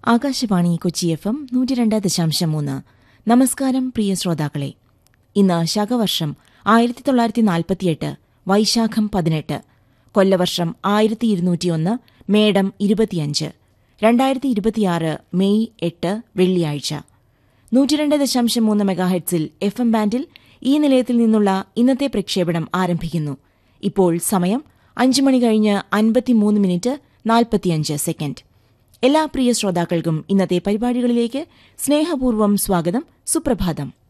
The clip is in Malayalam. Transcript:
ആകാശവാണി കൊച്ചി എഫ് എം നൂറ്റി രണ്ട് ദശാംശം മൂന്ന് നമസ്കാരം പ്രിയ ശ്രോതാക്കളെ ഇന്ന് ശകവർഷം ആയിരത്തി തൊള്ളായിരത്തി നാൽപ്പത്തിയെട്ട് വൈശാഖം പതിനെട്ട് കൊല്ലവർഷം ആയിരത്തി ഇരുന്നൂറ്റിയൊന്ന് മേടം ഇരുപത്തിയഞ്ച് രണ്ടായിരത്തി ഇരുപത്തിയാറ് മെയ് എട്ട് വെള്ളിയാഴ്ച നൂറ്റിരണ്ട് ദശാംശം മൂന്ന് മെഗാഹെഡ്സിൽ എഫ് എം ബാൻഡിൽ ഈ നിലയത്തിൽ നിന്നുള്ള ഇന്നത്തെ പ്രക്ഷേപണം ആരംഭിക്കുന്നു ഇപ്പോൾ സമയം അഞ്ച് മണി കഴിഞ്ഞ് അൻപത്തിമൂന്ന് മിനിറ്റ് നാൽപ്പത്തിയഞ്ച് സെക്കൻഡ് എല്ലാ പ്രിയ ശ്രോതാക്കൾക്കും ഇന്നത്തെ പരിപാടികളിലേക്ക് സ്നേഹപൂർവ്വം സ്വാഗതം സുപ്രഭാതം